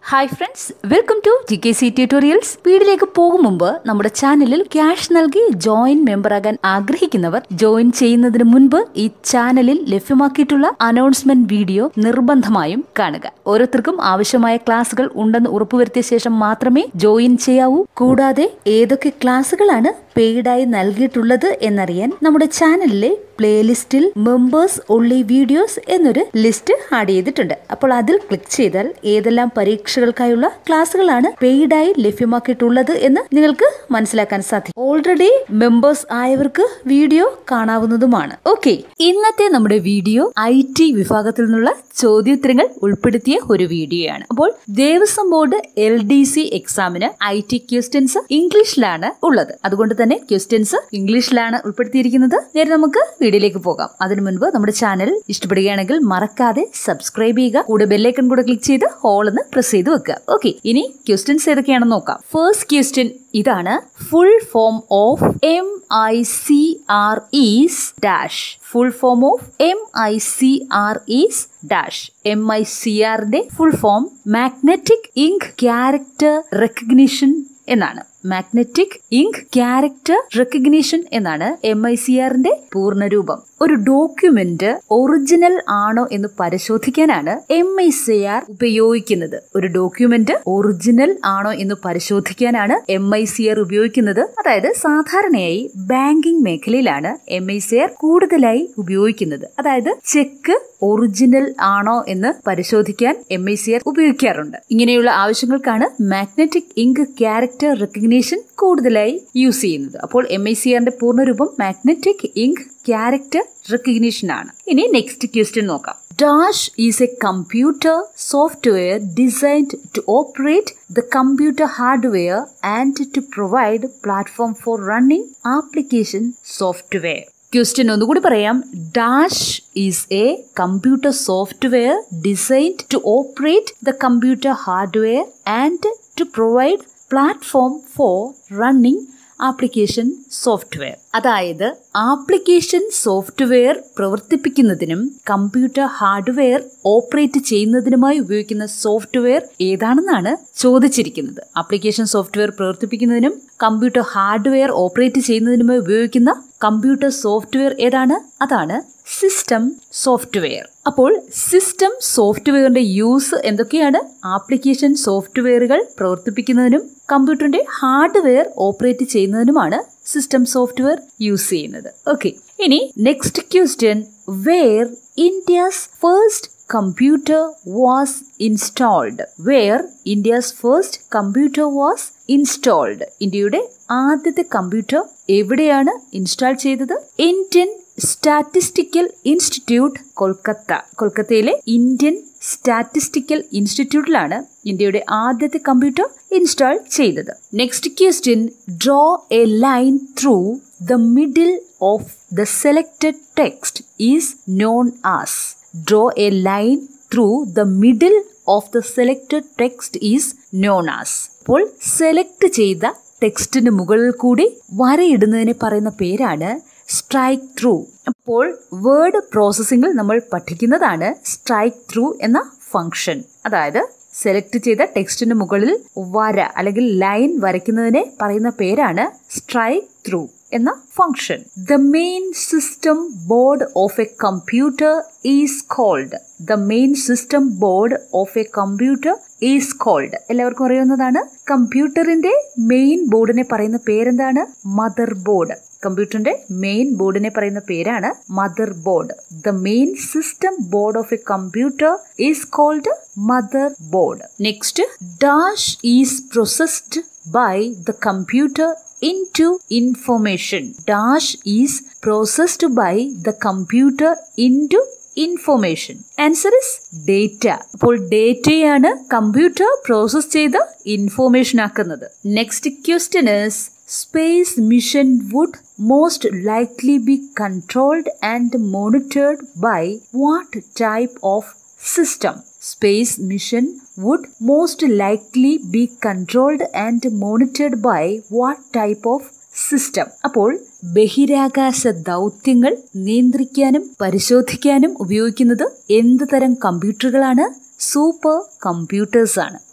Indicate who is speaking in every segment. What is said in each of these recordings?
Speaker 1: Hi friends welcome to G K C tutorials വീഡിയോയിലേക്ക് പോകും മുമ്പ് നമ്മുടെ ചാനലിൽ ക്യാഷ് നൽകി ജോയിൻ മെമ്പറാകാൻ ആഗ്രഹിക്കുന്നവർ ജോയിൻ ചെയ്യുന്നതിന് മുൻപ് ഈ ചാനലിൽ ലഭ്യമാക്കിയിട്ടുള്ള അനൗൺസ്മെന്റ് വീഡിയോ നിർബന്ധമായും കാണുക ഓരോരുത്തർക്കും ആവശ്യമായ ക്ലാസുകൾ ഉണ്ടെന്ന് ഉറപ്പുവരുത്തിയ ശേഷം മാത്രമേ ജോയിൻ ചെയ്യാവൂ കൂടാതെ ഏതൊക്കെ ക്ലാസുകളാണ് പെയ്ഡായി നൽകിയിട്ടുള്ളത് എന്നറിയാൻ നമ്മുടെ ചാനലിലെ പ്ലേലിസ്റ്റിൽ മെമ്പേഴ്സ് ഒള്ളി വീഡിയോസ് എന്നൊരു ലിസ്റ്റ് ആഡ് ചെയ്തിട്ടുണ്ട് അപ്പോൾ അതിൽ ക്ലിക്ക് ചെയ്താൽ ഏതെല്ലാം പരീക്ഷകൾക്കായുള്ള ക്ലാസ്സുകളാണ് പെയ്ഡായി ലഭ്യമാക്കിയിട്ടുള്ളത് എന്ന് നിങ്ങൾക്ക് മനസ്സിലാക്കാൻ സാധിക്കും ഓൾറെഡി മെമ്പേഴ്സ് ആയവർക്ക് വീഡിയോ കാണാവുന്നതുമാണ് ഓക്കെ ഇന്നത്തെ നമ്മുടെ വീഡിയോ ഐ ടി വിഭാഗത്തിൽ നിന്നുള്ള ചോദ്യോത്തരങ്ങൾ ഉൾപ്പെടുത്തിയ ഒരു വീഡിയോയാണ് അപ്പോൾ Devaswom board L D C എക്സാമിന് ഐ ടി ക്വസ്റ്റ്യൻസ് ഇംഗ്ലീഷിലാണ് ഉള്ളത് അതുകൊണ്ട് തന്നെ ക്വസ്റ്റ്യൻസ് ഇംഗ്ലീഷിലാണ് ഉൾപ്പെടുത്തിയിരിക്കുന്നത് നേരെ നമുക്ക് വീഡിയോയിലേക്ക് പോകാം അതിനു മുൻപ് നമ്മുടെ ചാനൽ ഇഷ്ടപ്പെടുകയാണെങ്കിൽ മറക്കാതെ സബ്സ്ക്രൈബ് ചെയ്യുക കൂടെ ബെല്ലൈക്കൺ കൂടെ ക്ലിക്ക് ചെയ്ത് ഹോൾ എന്ന് പ്രസ് ചെയ്ത് വെക്കുക ഓക്കെ ഇനി ക്വസ്റ്റ്യൻസ് ഏതൊക്കെയാണെന്ന് നോക്കാം ഫസ്റ്റ് ക്വസ്റ്റ്യൻ ഇതാണ് full form of M I C R is dash full form of M I C R is dash M I C ആറിന്റെ full form magnetic ink character recognition എന്നാണ് magnetic ink character recognition എന്നാണ് M I C ആറിന്റെ പൂർണ്ണരൂപം ഒരു document original ആണോ എന്ന് പരിശോധിക്കാനാണ് M I C R ഉപയോഗിക്കുന്നത് ഒരു ഡോക്യുമെന്റ് ഒറിജിനൽ ആണോ എന്ന് പരിശോധിക്കാനാണ് എം ഐ സി ആർ ഉപയോഗിക്കുന്നത് അതായത് സാധാരണയായി ബാങ്കിംഗ് മേഖലയിലാണ് എം ഐ സി ആർ കൂടുതലായി ഉപയോഗിക്കുന്നത് അതായത് ചെക്ക് ഒറിജിനൽ ആണോ എന്ന് പരിശോധിക്കാൻ എം ഐ സി ആർ ഉപയോഗിക്കാറുണ്ട് ഇങ്ങനെയുള്ള ആവശ്യങ്ങൾക്കാണ് മാഗ്നറ്റിക് ഇങ്ക് ക്യാരക്ടർ റെക്കഗ്നീഷൻ കൂടുതലായി യൂസ് ചെയ്യുന്നത് അപ്പോൾ എം ഐ സി ആറിന്റെ പൂർണ്ണരൂപം മാഗ്നറ്റിക് ഇങ്ക് ക്യാരക്ടർ റെക്കഗ്നീഷൻ ആണ് ഇനി നെക്സ്റ്റ് ക്വസ്റ്റ്യൻ നോക്കാം dash is a computer software designed to operate the computer hardware and to provide platform for running application software question ഒന്നുകൂടി പറയാം dash is a computer software designed to operate the computer hardware and to provide platform for running application software അതായത് application software പ്രവർത്തിപ്പിക്കുന്നതിനും computer hardware operate ചെയ്യുന്നതിനുമായി ഉപയോഗിക്കുന്ന software ഏതാണെന്നാണ് ചോദിച്ചിരിക്കുന്നത് application software പ്രവർത്തിപ്പിക്കുന്നതിനും computer hardware operate ചെയ്യുന്നതിനുമായി ഉപയോഗിക്കുന്ന കമ്പ്യൂട്ടർ സോഫ്റ്റ്വെയർ ഏതാണ് അതാണ് സിസ്റ്റം സോഫ്റ്റ്വെയർ അപ്പോൾ സിസ്റ്റം സോഫ്റ്റ്വെയറിന്റെ യൂസ് എന്തൊക്കെയാണ് ആപ്ലിക്കേഷൻ സോഫ്റ്റ്വെയറുകൾ പ്രവർത്തിപ്പിക്കുന്നതിനും കമ്പ്യൂട്ടറിന്റെ ഹാർഡ്വെയർ ഓപ്പറേറ്റ് ചെയ്യുന്നതിനുമാണ് സിസ്റ്റം സോഫ്റ്റ്വെയർ യൂസ് ചെയ്യുന്നത് ഓക്കെ ഇനി next question where India's first computer was installed where India's first computer was installed ഇന്ത്യയുടെ ആദ്യത്തെ കമ്പ്യൂട്ടർ എവിടെയാണ് ഇൻസ്റ്റാൾ ചെയ്തത് ഇന്ത്യൻ സ്റ്റാറ്റിസ്റ്റിക്കൽ ഇൻസ്റ്റിറ്റ്യൂട്ട് കൊൽക്കത്ത കൊൽക്കത്തയിലെ ഇന്ത്യൻ സ്റ്റാറ്റിസ്റ്റിക്കൽ ഇൻസ്റ്റിറ്റ്യൂട്ടിലാണ് ഇന്ത്യയുടെ ആദ്യത്തെ കമ്പ്യൂട്ടർ ഇൻസ്റ്റാൾ ചെയ്തത് next question draw a line through the middle of the selected text is known as draw a line through the middle of the selected text is known as അപ്പോൾ select ചെയ്ത ടെക്സ്റ്റിന് മുകളിൽ കൂടി വരയിടുന്നതിനെ പറയുന്ന പേരാണ് strike through അപ്പോൾ word പ്രോസസ്സിംഗിൽ നമ്മൾ പഠിക്കുന്നതാണ് സ്ട്രൈക്ക് ത്രൂ എന്ന ഫംഗ്ഷൻ അതായത് സെലക്ട് ചെയ്ത ടെക്സ്റ്റിന് മുകളിൽ വര അല്ലെങ്കിൽ ലൈൻ വരയ്ക്കുന്നതിനെ പറയുന്ന പേരാണ് സ്ട്രൈക്ക് ത്രൂ എന്ന function the main system board of a computer is called the main system board of a computer is called എല്ലാവർക്കും അറിയാവുന്നതാണ് കമ്പ്യൂട്ടറിന്റെ മെയിൻ ബോർഡിനെ പറയുന്ന പേരെന്താണ് മദർ ബോർഡ് കമ്പ്യൂട്ടറിന്റെ മെയിൻ ബോർഡിനെ പറയുന്ന പേരാണ് mother board the main system board of a computer is called mother board next dash is processed by the computer into information. Dash is processed by the computer into information answer is data അപ്പോൾ ഡേറ്റയാണ് computer process ചെയ്ത് information ആക്കുന്നത് next question is space mission would most likely be controlled and monitored by what type of system space mission would most likely be controlled and monitored by what type of system അപ്പോൾ ബഹിരാകാശ ദൗത്യങ്ങൾ നിയന്ത്രിക്കാനും പരിശോധിക്കാനും ഉപയോഗിക്കുന്നത് എന്ത് തരം കമ്പ്യൂട്ടറുകളാണ് super computers ആണ്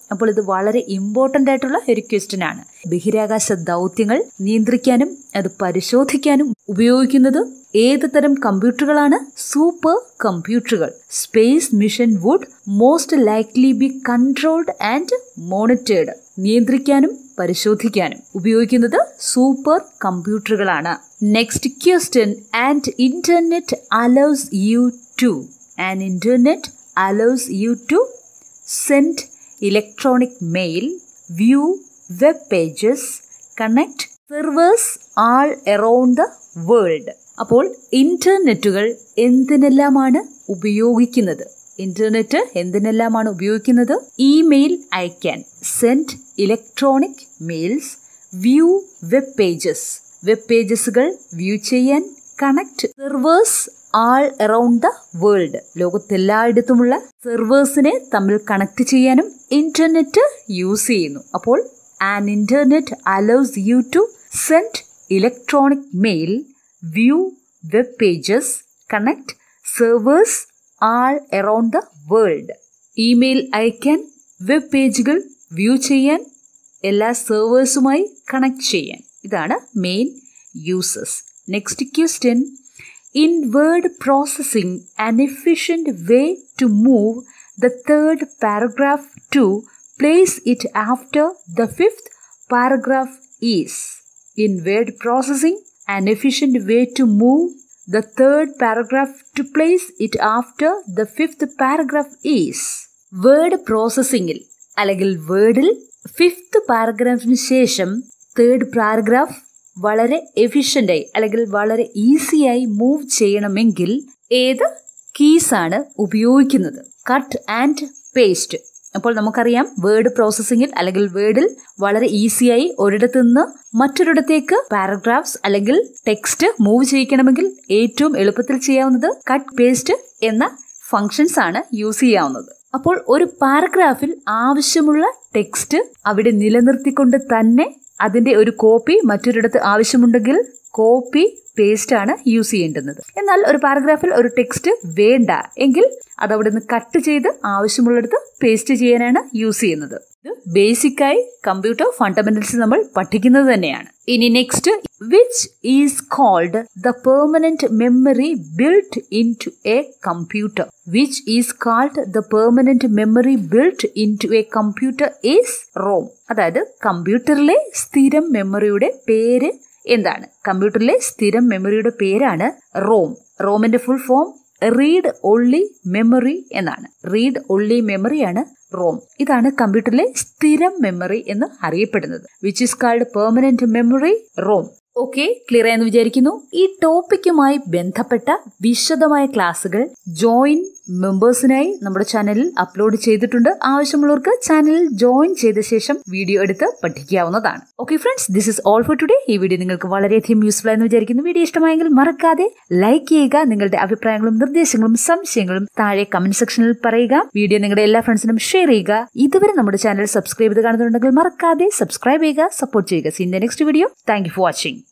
Speaker 1: അപ്പോൾ ഇത് വളരെ ഇമ്പോർട്ടൻ്റ് ആയിട്ടുള്ള ഒരു ക്വസ്റ്റ്യൻ ആണ് ബഹിരാകാശ ദൗത്യങ്ങൾ നിയന്ത്രിക്കാനും അത് പരിശോധിക്കാനും ഉപയോഗിക്കുന്നത് ഏത് തരം കമ്പ്യൂട്ടറുകളാണ് സൂപ്പർ കമ്പ്യൂട്ടറുകൾ space mission would most likely be controlled and monitored നിയന്ത്രിക്കാനും പരിശോധിക്കാനും ഉപയോഗിക്കുന്നത് സൂപ്പർ കമ്പ്യൂട്ടറുകളാണ് next question and internet allows you to and internet allows you to send electronic mail view web pages connect servers all around the world അപ്പോൾ ഇന്റർനെറ്റുകൾ എന്തിനെല്ലാമാണ് ഉപയോഗിക്കുന്നത് internet എന്തിനെല്ലാമാണ് ഉപയോഗിക്കുന്നത് ഇമെയിൽ അയക്കാൻ send electronic mails view web pages web പേജസുകൾ view ചെയ്യാൻ connect servers all around the world ലോകത്തെല്ലായിടത്തുമുള്ള സെർവേഴ്സിനെ തമ്മിൽ കണക്ട് ചെയ്യാനും ഇന്റർനെറ്റ് യൂസ് ചെയ്യുന്നു അപ്പോൾ an internet allows you to send electronic mail view web pages connect servers all around the world email അയക്കാൻ web പേജുകൾ view ചെയ്യാൻ എല്ലാ സെർവേഴ്സുമായി കണക്ട് ചെയ്യാൻ ഇതാണ് main uses next question in word processing an efficient way to move the third paragraph to place it after the fifth paragraph is in word processing an efficient way to move The third paragraph to place it after the fifth paragraph is word പ്രോസസ്സിംഗിൽ അല്ലെങ്കിൽ വേർഡിൽ fifth പാരഗ്രാഫിന് ശേഷം third paragraph വളരെ എഫിഷ്യൻ്റായി അല്ലെങ്കിൽ വളരെ ഈസിയായി move ചെയ്യണമെങ്കിൽ ഏത് കീസാണ് ഉപയോഗിക്കുന്നത് കട്ട് ആൻഡ് പേസ്റ്റ് അപ്പോൾ നമുക്കറിയാം വേർഡ് പ്രോസസ്സിംഗിൽ അല്ലെങ്കിൽ വേർഡിൽ വളരെ ഈസിയായി ഒരിടത്തു നിന്ന് മറ്റൊരിടത്തേക്ക് പാരഗ്രാഫ്സ് അല്ലെങ്കിൽ ടെക്സ്റ്റ് മൂവ് ചെയ്യിക്കണമെങ്കിൽ ഏറ്റവും എളുപ്പത്തിൽ ചെയ്യാവുന്നത് കട്ട് പേസ്റ്റ് എന്ന ഫങ്ഷൻസ് ആണ് യൂസ് ചെയ്യാവുന്നത് അപ്പോൾ ഒരു പാരഗ്രാഫിൽ ആവശ്യമുള്ള ടെക്സ്റ്റ് അവിടെ നിലനിർത്തിക്കൊണ്ട് തന്നെ അതിന്റെ ഒരു കോപ്പി മറ്റൊരിടത്ത് ആവശ്യമുണ്ടെങ്കിൽ കോപ്പി പേസ്റ്റ് ആണ് യൂസ് ചെയ്യേണ്ടുന്നത് എന്നാൽ ഒരു പാരഗ്രാഫിൽ ഒരു ടെക്സ്റ്റ് വേണ്ട എങ്കിൽ അത് അവിടെ നിന്ന് കട്ട് ചെയ്ത് ആവശ്യമുള്ളിടത്ത് പേസ്റ്റ് ചെയ്യാനാണ് യൂസ് ചെയ്യുന്നത് ഇത് ബേസിക്കായി കമ്പ്യൂട്ടർ ഫണ്ടമെന്റൽസ് നമ്മൾ പഠിക്കുന്നത് തന്നെയാണ് ഇനി next which is called the permanent memory built in to a computer which is called the permanent memory built in to a computer is ROM അതായത് കമ്പ്യൂട്ടറിലെ സ്ഥിരം മെമ്മറിയുടെ പേര് എന്താണ് കമ്പ്യൂട്ടറിലെ സ്ഥിരം മെമ്മറിയുടെ പേരാണ് റോം റോമിന്റെ full form read only memory എന്നാണ് റീഡ് ഒള്ളി മെമ്മറിയാണ് റോം ഇതാണ് കമ്പ്യൂട്ടറിലെ സ്ഥിരം മെമ്മറി എന്ന് അറിയപ്പെടുന്നത് which is called permanent memory ROM okay clear ആയെന്ന് വിചാരിക്കുന്നു ഈ ടോപ്പിക്കുമായി ബന്ധപ്പെട്ട വിശദമായ ക്ലാസ്സുകൾ ജോയിൻ മെമ്പേഴ്സിനായി നമ്മുടെ ചാനലിൽ അപ്ലോഡ് ചെയ്തിട്ടുണ്ട് ആവശ്യമുള്ളവർക്ക് ചാനലിൽ ജോയിൻ ചെയ്ത ശേഷം വീഡിയോ എടുത്ത് പഠിക്കാവുന്നതാണ് okay friends this is all for today ഈ വീഡിയോ നിങ്ങൾക്ക് വളരെയധികം യൂസ്ഫുൾ ആയെന്ന് വിചാരിക്കുന്നു വീഡിയോ ഇഷ്ടമായെങ്കിൽ മറക്കാതെ ലൈക്ക് ചെയ്യുക നിങ്ങളുടെ അഭിപ്രായങ്ങളും നിർദ്ദേശങ്ങളും സംശയങ്ങളും താഴെ കമന്റ് സെക്ഷനിൽ പറയുക വീഡിയോ നിങ്ങളുടെ എല്ലാ ഫ്രണ്ട്സിനും ഷെയർ ചെയ്യുക ഇതുവരെ നമ്മുടെ ചാനൽ സബ്സ്ക്രൈബ് ചെയ്ത് കാണുന്നുണ്ടെങ്കിൽ മറക്കാതെ സബ്സ്ക്രൈബ് ചെയ്യുക സപ്പോർട്ട് ചെയ്യുക seen the next video thank you for watching